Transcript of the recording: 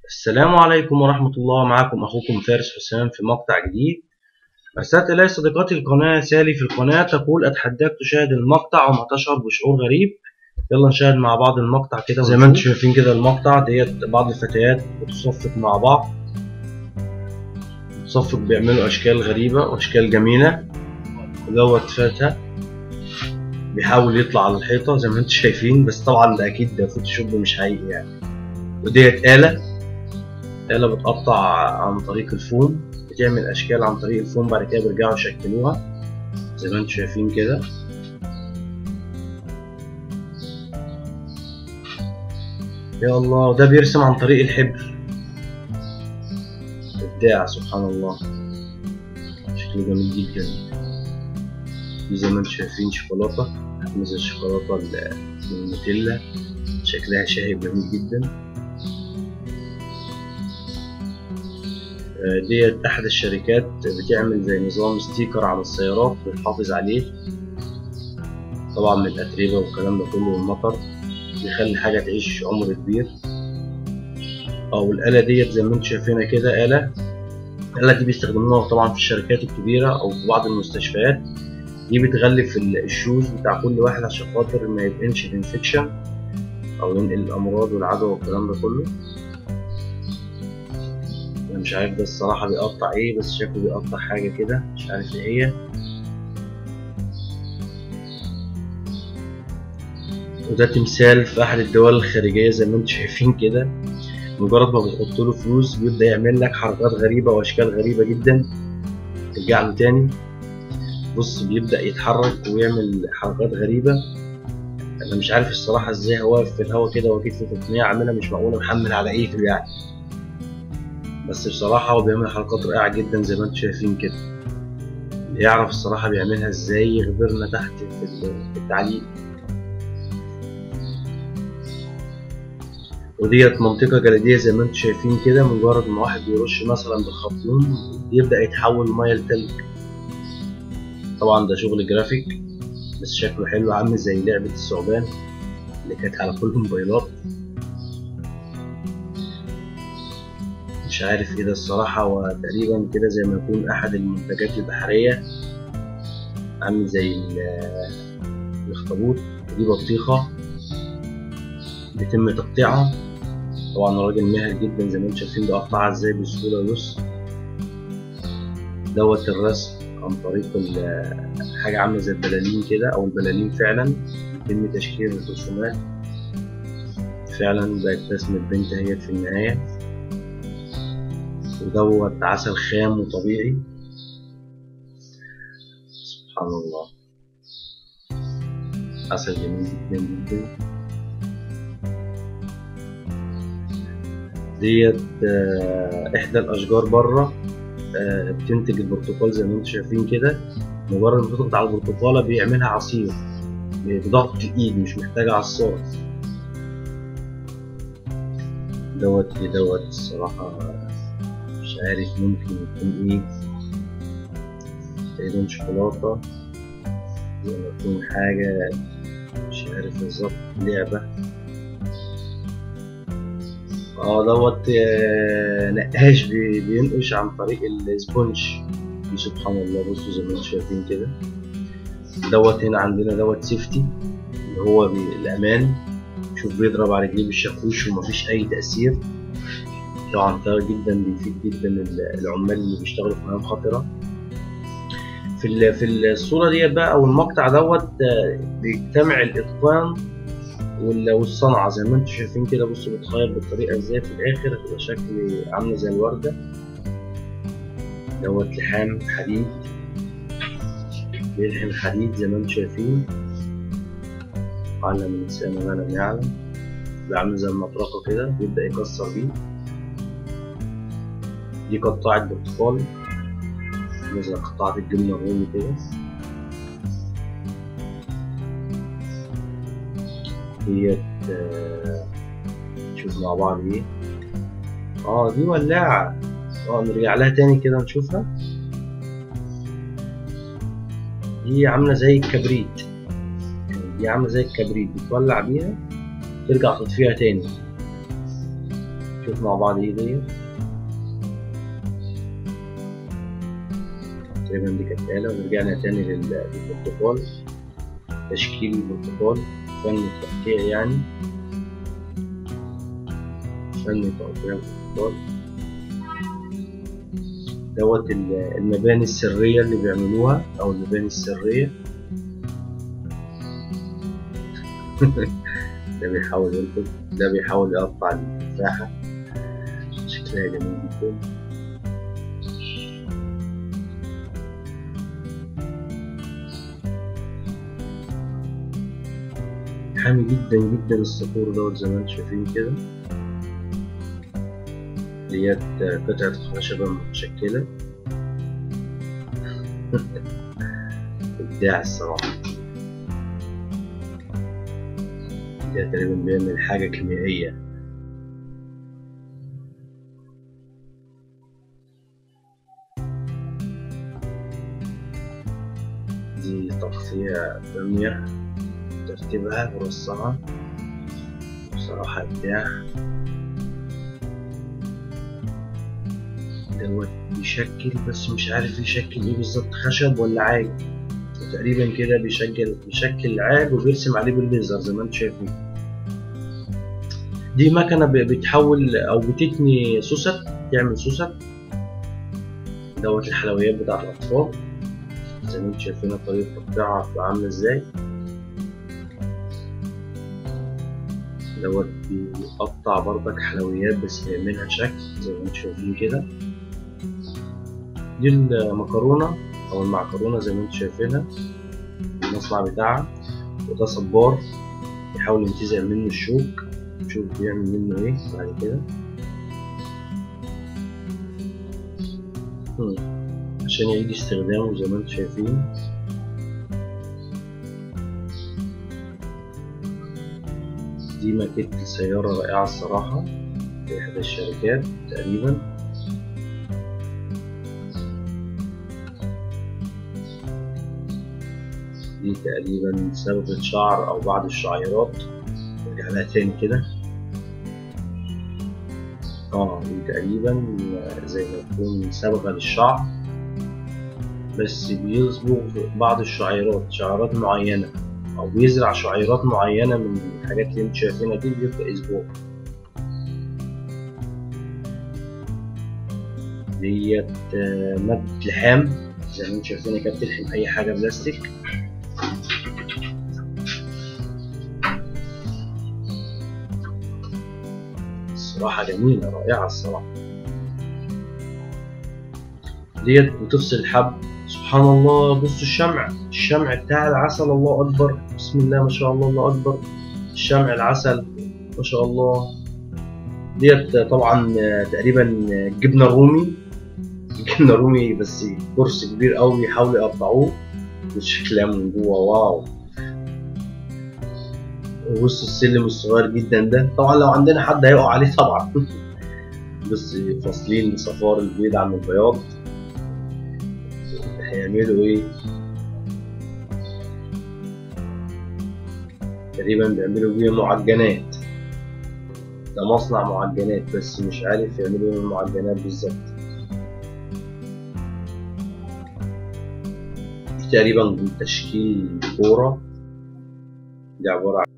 السلام عليكم ورحمة الله معكم أخوكم فارس حسام في مقطع جديد أرسلت إلي صديقتي القناة سالي في القناة تقول أتحداك تشاهد المقطع وما تشعر بشعور غريب يلا نشاهد مع بعض المقطع كده زي ما انتم شايفين كده المقطع ديت بعض الفتيات بتصفق مع بعض بتصفق بيعملوا أشكال غريبة وأشكال جميلة ودوت فتى بيحاول يطلع على الحيطة زي ما انتم شايفين بس طبعا ده أكيد ده فوتوشوب مش حقيقي يعني وديت آلة آلة بتقطع عن طريق الفوم بتعمل أشكال عن طريق الفوم بعد كده بيرجعوا يشكلوها زي ما انتم شايفين كده يا الله وده بيرسم عن طريق الحبر إبداع سبحان الله شكله جميل جدا دي زي ما انتم شايفين شوكولاتة مثل الشوكولاتة النوتيلا شكلها شاهي جميل جدا ديت أحد الشركات بتعمل زي نظام ستيكر على السيارات بتحافظ عليه طبعا من الأتربة والكلام ده كله والمطر بيخلي حاجة تعيش عمر كبير أو الآلة ديت زي ما انتم شايفينها كده آلة الآلة دي بيستخدموها طبعا في الشركات الكبيرة أو في بعض المستشفيات دي بتغلف الشوز بتاع كل واحد عشان خاطر ما يبقنش الانفكشن أو ينقل الأمراض والعدوى والكلام ده كله انا مش عارف ده الصراحة بيقطع ايه بس شكله بيقطع حاجة كده مش عارف ايه هي وده تمثال في احد الدول الخارجية زي ما انتم شايفين كده مجرد ما بتحط له فلوس بيبدأ يعمل لك حركات غريبة واشكال غريبة جدا ترجع له تاني بص بيبدأ يتحرك ويعمل حركات غريبة انا مش عارف الصراحة ازاي هو واقف في الهوا كده واكيد في تقنية عاملها مش معقولة محمل على ايه يعني بس بصراحة هو بيعمل حركات رائعة جدا زي ما انتم شايفين كده اللي يعرف الصراحة بيعملها ازاي يخبرنا تحت في التعليق وديت منطقة جليدية زي ما انتم شايفين كده مجرد ما واحد بيرش مثلا بالخرطوم يبدأ يتحول مية لتلج طبعا ده شغل جرافيك بس شكله حلو عامل زي لعبة الثعبان اللي كانت على كل الموبايلات مش عارف ايه ده الصراحة هو تقريبا كده زي ما يكون أحد المنتجات البحرية عامل زي الأخطبوط ودي بطيخة بيتم تقطيعها طبعا راجل ماهر جدا زي ما انتم شايفين بيقطعها ازاي بسهولة ويسر دوت الرسم عن طريق حاجة عاملة زي البلالين كده أو البلالين فعلا بيتم تشكيل الرسومات فعلا بقت رسمة بنت اهيت في النهاية ودوت عسل خام وطبيعي سبحان الله عسل جميل جدا جدا ديت احدى الاشجار بره بتنتج البرتقال زي ما انتم شايفين كده مجرد ما تضغط على البرتقاله بيعملها عصير بضغطة الايد مش محتاجة عصارة دوت ايه دوت الصراحة مش عارف ممكن يكون ايه تقريبا شوكولاتة زي ما تكون حاجة مش عارف بالظبط لعبة اه دوت نقاش بينقش عن طريق السبونج دي سبحان الله بصوا زي ما انتم شايفين كده دوت هنا عندنا دوت سيفتي اللي هو الأمان شوف بيضرب على رجليه بالشاكوش ومفيش أي تأثير طبعا ده جدا بيفيد جدا العمال اللي بيشتغلوا في مهام خطرة في في الصورة ديت بقى أو المقطع دوت بيجتمع الإتقان والصنعة زي ما انتم شايفين كده بصوا بتخيط بالطريقة ازاي في الآخر هتبقى شكل عاملة زي الوردة دوت لحام حديد بيلحم حديد زي ما انتم شايفين علم الإنسان ما لم يعلم بيعمل زي المطرقة كده بيبدأ يكسر بيه دي قطاعة برتقال زي قطاعة الجبنة الرومي كده ديت نشوف مع بعض ايه اه دي ولاعة اه نرجع لها تاني كده نشوفها دي عاملة زي الكبريت دي عاملة زي الكبريت بتولع بيها ترجع تطفيها تاني نشوف مع بعض ايه ديت تقريبا دي كانت آلة ورجعنا تاني لل- للبرتقال تشكيل البرتقال فن التقطيع يعني فن تقطيع البرتقال دوت ال- المباني السرية اللي بيعملوها أو المباني السرية ده بيحاول يركض ده بيحاول يقطع التفاحة شكلها جميل جدا حامي جدا جدا الصخور دوت زي ما انتم شايفين كده ديت قطعة خشبة متشكلة إبداع الصراحة ده تقريبا بيعمل حاجة كيميائية دي تقطيع بامية ترتيبها ورصها بصراحة إبداع دوت بيشكل بس مش عارف يشكل ايه بالظبط خشب ولا عاج تقريبا كده بيشكل بيشكل عاج وبيرسم عليه بالليزر زي ما انتم شايفين دي مكنة ب- بتحول أو بتتني سوست تعمل سوست دوت الحلويات بتاعت الأطفال زي ما انتم شايفين طريقة تقطيعها بتبقى عاملة ازاي دوت بيقطع برضك حلويات بس بيعملها شكل زي ما انتم شايفين كده دي المكرونة أو المعكرونة زي ما انتم شايفينها المصنع بتاعها وده صبار يحاول ينتزع منه الشوك نشوف بيعمل منه ايه بعد كده هم. عشان يعيد استخدامه زي ما انتم شايفين دي ماكيت سيارة رائعة الصراحة في إحدى الشركات تقريبا دي تقريبا صبغة شعر أو بعض الشعيرات نرجع لها تاني كده اه دي تقريبا زي ما تكون صبغة للشعر بس بيصبغ بعض الشعيرات شعيرات معينة أو بيزرع شعيرات معينة من الحاجات اللي انتوا شايفينها دي بيبقى أسبوع ديت آه، مادة لحام زي ما انتوا شايفينها كده بتلحم أي حاجة بلاستيك الصراحة جميلة رائعة الصراحة ديت بتفصل الحب سبحان الله بصوا الشمع الشمع بتاع العسل الله أكبر بسم الله ما شاء الله الله أكبر الشمع العسل ما شاء الله ديت طبعا تقريبا جبنة رومي جبنة رومي بس قرص كبير قوي بيحاولوا يقطعوه شكلها من جوه واو وبص السلم الصغير جدا ده طبعا لو عندنا حد هيقع عليه طبعا بس فاصلين صفار البيض عن البياض هيعملوا ايه تقريبا بيعملوا بيه معجنات ده مصنع معجنات بس مش عارف يعملوا ايه المعجنات بالظبط دي تقريبا تشكيل كورة دي عبارة عن